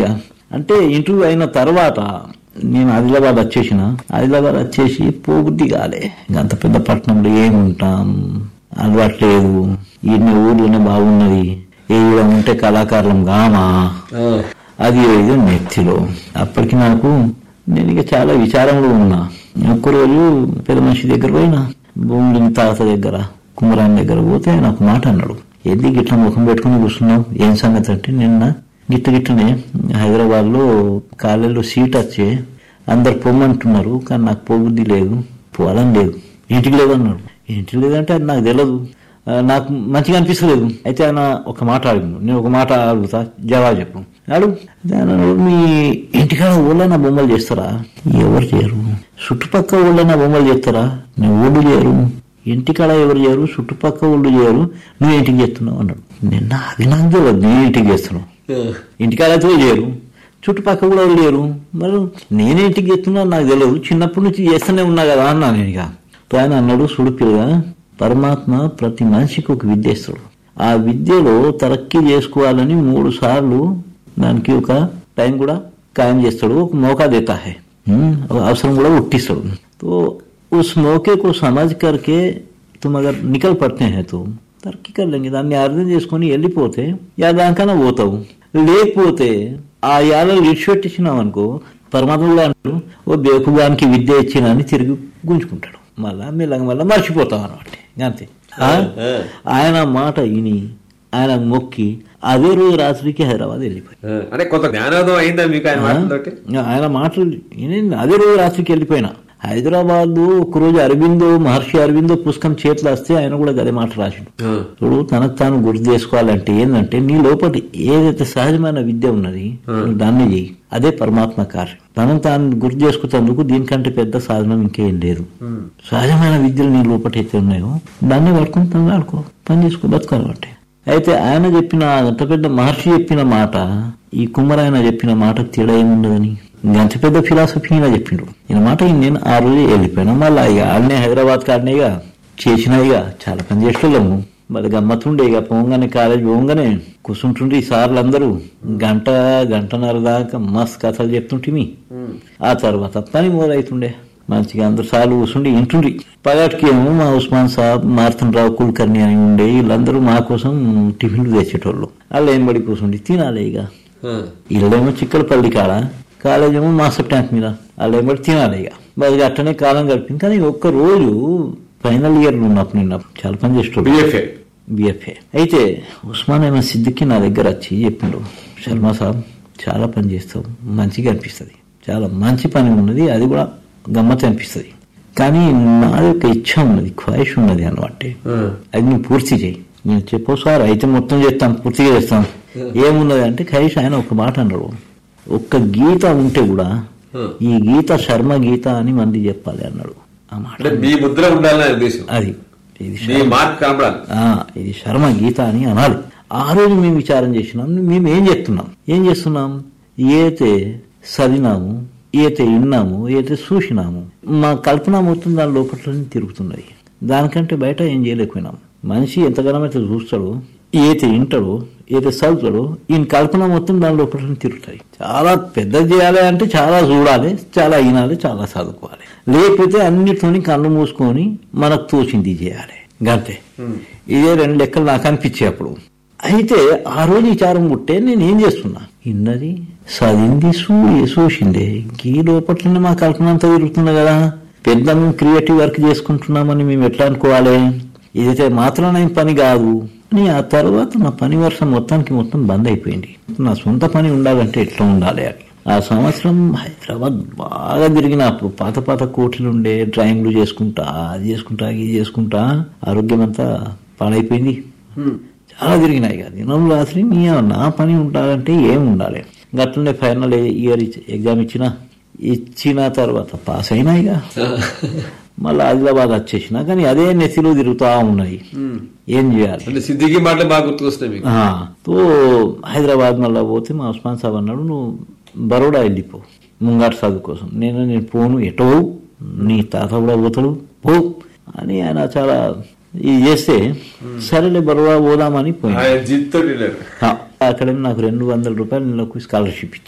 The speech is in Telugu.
అంటే ఇంటర్వ్యూ అయిన తర్వాత నేను ఆదిలాబాద్ వచ్చేసిన ఆదిలాబాద్ వచ్చేసి పోబుద్ది కాలే అంత పెద్ద పట్టణంలో ఏముంటాం అలవాటు లేదు ఈయన ఊర్లోనే బాగున్నది ఏ ఈడ ఉంటే కళాకారులం గామా అది ఇది నెత్తిలో అప్పటికి నాకు నేను ఇక చాలా విచారంలో ఉన్నా ఒక్కరోజు పెద్ద మనిషి దగ్గర పోయినా భూములని తాత దగ్గర కుమరాన్ దగ్గర పోతే ఆయన ఒక మాట అన్నాడు ఏంది గిట్ల ముఖం పెట్టుకుని కూర్చున్నావు ఏం సంగతి అంటే నిన్న గిట్ల గిట్లనే హైదరాబాద్ లో కాలేజీలో సీట్ వచ్చే అందరు పొమ్మంటున్నారు కానీ నాకు పోబుద్ధి లేదు పోవాలని లేదు ఇంటికి లేదన్నాడు ఇంటికి లేదంటే అది నాకు తెలియదు ఆ, నాకు మంచిగా అనిపిస్తలేదు అయితే ఆయన ఒక మాట అడిగిండు నేను ఒక మాట అడుగుతా జవాబు చెప్పు అడుగు అయితే ఆయన అన్నాడు, మీ ఇంటికాడ ఊళ్ళైనా బొమ్మలు చేస్తారా ఎవరు చేయరు చుట్టుపక్కల ఊళ్ళైనా బొమ్మలు చేస్తారా నేను ఊళ్ళు చేయరు ఇంటికాడ ఎవరు చేయరు చుట్టుపక్కల ఊళ్ళు చేయరు నువ్వు ఇంటికి చేస్తున్నావు అన్నాడు నిన్న అది నాకు తెలియదు నేను ఇంటికి చేస్తున్నావు ఇంటికాడ అయితే చేయరు చుట్టుపక్కల కూడా ఎవరు లేరు మరి నేనే ఇంటికి చేస్తున్నా నాకు తెలియదు చిన్నప్పటి నుంచి చేస్తూనే ఉన్నా కదా అన్నా నేను ఇక ఆయన అన్నాడు సుడు పిల్లగా పరమాత్మ ప్రతి మనిషికి ఒక విద్య ఇస్తాడు ఆ విద్యలో తరక్కి చేసుకోవాలని మూడు సార్లు దానికి ఒక టైం కూడా ఖాయం చేస్తాడు ఒక మौका देता है हम्म, और అవసరం కూడా ఉట్టిస్తాడు तो उस मौके को समझ करके तुम अगर निकल पड़ते हैं तो తర్కి కర్లేంగి దాన్ని అర్థం చేసుకొని వెళ్ళిపోతే యా దానికన్నా పోతావు లేకపోతే ఆ యాలలో ఇడిచిపెట్టించినావు అనుకో పరమాత్మ కూడా అంటాడు ఓ బేకుగానికి విద్య ఇచ్చిన అని తిరిగి గుంజుకుంటాడు మళ్ళా మెల్లగా మళ్ళా మర్చిపోతావు అనమాట అంతే ఆ? ఆయన మాట విని ఆయన మొక్కి అదే రోజు రాత్రికి హైదరాబాద్ వెళ్ళిపోయి అంటే కొంత జ్ఞానోదయం అయిందా మీకు ఆయన మాటలతోటి ఆయన మాటలు విని అదే రోజు రాత్రికి వెళ్ళిపోయినా హైదరాబాద్ ఒకరోజు అరవిందో మహర్షి అరవిందో పుస్తకం చేతిలో వస్తే ఆయన కూడా అదే మాట రాసిండు చూడు తనకు తాను గుర్తు చేసుకోవాలంటే ఏంటంటే నీ లోపల ఏదైతే సహజమైన విద్య ఉన్నది నువ్వు దాన్ని చెయ్యి అదే పరమాత్మ కార్యం తనను తాను గుర్తు చేసుకున్నందుకు దీనికంటే పెద్ద సాధనం ఇంకేం లేదు సహజమైన విద్యలు నీ లోపల అయితే ఉన్నాయో దాన్ని పట్టుకుని తను ఆడుకో పని చేసుకో బతుకోవాలంటే అయితే ఆయన చెప్పిన అంత పెద్ద మహర్షి చెప్పిన మాట ఈ కుమ్మరాయన చెప్పిన మాటకు తేడా ఏముండదని అంత పెద్ద ఫిలాసఫీ ఈయన చెప్పిండు ఈయన మాట ఈయన నేను ఆ రోజు వెళ్ళిపోయినా మళ్ళీ ఇక ఆడనే హైదరాబాద్ కాడనే ఇక చేసినా ఇక చాలా పని చేసేళ్ళము మరి గమ్మత్తుండే ఇక పోగానే కాలేజ్ పోగానే కూర్చుంటుండే ఈ సార్లు అందరూ గంట గంటన్నర దాకా మస్త్ కథలు చెప్తుంటిమి ఆ తర్వాత పని మొదలవుతుండే మంచిగా అందరు సార్లు కూర్చుండి ఇంటుండ్రి పగటికి ఏమో మా ఉస్మాన్ సాబ్ మార్తన్ రావు కుల్కర్ణి అని ఉండే వీళ్ళందరూ మా కోసం టిఫిన్లు తెచ్చేటోళ్ళు వాళ్ళు ఏం పడి కూర్చుండి తినాలి ఇక వీళ్ళేమో చిక్కలపల్లి కాడ కాలేజ్ ఏమో మాస్టర్ ట్యాంక్ మీద వాళ్ళు ఏమో తినాలి ఇక మరి అట్టనే కాలం గడిపింది కానీ ఒక్క రోజు ఫైనల్ ఇయర్ ఉన్నప్పుడు నేను చాలా పని చేసేటోళ్ళు బిఎఫ్ఏ బిఎఫ్ఏ అయితే ఉస్మాన్ అహ్మద్ సిద్దికి నా దగ్గర వచ్చి చెప్పిండు శర్మ సాబ్ చాలా పని చేస్తావు మంచిగా అనిపిస్తుంది చాలా మంచి పని ఉన్నది అది కూడా గమ్మత్ అనిపిస్తుంది కానీ నాది ఒక ఇచ్చ ఉన్నది ఖ్వాయిష్ ఉన్నది అన్నమాట అది నువ్వు పూర్తి చేయి నేను చెప్పు సార్ అయితే మొత్తం చేస్తాం పూర్తిగా చేస్తాం ఏమున్నది అంటే ఖైష్ ఆయన ఒక మాట అన్నాడు ఒక్క గీత ఉంటే కూడా ఈ గీత శర్మ గీత అని మంది చెప్పాలి అన్నాడు ఆ మాట అంటే మీ ముద్ర ఉండాలని ఉద్దేశం అది ఇది మీ మార్క్ కనపడాలి ఆ, ఇది శర్మ గీత అని అనాలి ఆ రోజు మేము విచారం చేసినాం మేము ఏం చేస్తున్నాం ఏం చేస్తున్నాం ఏతే చదివినాము ఏతే విన్నాము ఏతే చూసినాము మా కల్పన మొత్తం దాని లోపట్లోనే తిరుగుతున్నది దానికంటే బయట ఏం చేయలేకపోయినాం మనిషి ఎంతగానో అయితే చూస్తాడో ఏతే వింటాడో ఏతే చదువుతాడో ఈయన కల్పన మొత్తం దాని లోపలనే తిరుగుతాయి చాలా పెద్ద చేయాలి అంటే చాలా చూడాలి చాలా వినాలి చాలా చదువుకోవాలి లేకపోతే అన్నిటితోని కళ్ళు మూసుకొని మనకు తోచింది చేయాలి గంతే ఇదే రెండు లెక్కలు నాకు అనిపించాయి అప్పుడు అయితే ఆ రోజు విచారం పుట్టే నేను ఏం చేస్తున్నా ఇన్నది చదివింది సూ చూసిందే ఈ లోపట్లనే మా కల్పన అంతా తిరుగుతున్నా కదా పెద్ద మేము క్రియేటివ్ వర్క్ చేసుకుంటున్నామని మేము ఎట్లా అనుకోవాలి ఇదైతే మాత్రం పని కాదు అని ఆ తర్వాత నా పని వర్షం మొత్తానికి మొత్తం బంద్ అయిపోయింది నా సొంత పని ఉండాలంటే ఎట్లా ఉండాలి అని ఆ సంవత్సరం హైదరాబాద్ బాగా తిరిగిన అప్పుడు పాత పాత కోట్లు ఉండే డ్రాయింగ్లు చేసుకుంటా అది చేసుకుంటా ఇది చేసుకుంటా ఆరోగ్యం అంతా పాడైపోయింది చాలా తిరిగినాయి ఇక దినం రాత్రి నీ నా పని ఉండాలంటే ఏం ఉండాలి గట్లనే ఫైనల్ ఇయర్ ఎగ్జామ్ ఇచ్చిన ఇచ్చిన తర్వాత పాస్ అయినా ఇక మళ్ళీ ఆదిలాబాద్ వచ్చేసిన కానీ అదే నెత్తిలో తిరుగుతా ఉన్నాయి ఏం చేయాలి అంటే సిద్దికి మాటలు బాగా గుర్తుకొస్తున్నాయి మీకు ఆ, తో హైదరాబాద్ మళ్ళీ పోతే మా ఉస్మాన్ సాబ్ అన్నాడు నువ్వు బరోడా వెళ్ళిపో ముంగాట చదువు కోసం నేను నేను పోను ఎటో నీ తాత కూడా పోతాడు పో అని ఆయన చాలా ఇది చేస్తే సరేలే బరోడా పోదామని పోయింది ఆయన జిత్ తోటి వెళ్ళారు ఆ, అక్కడ నాకు రెండు వందల రూపాయలు నెలకు స్కాలర్షిప్ ఇచ్చారు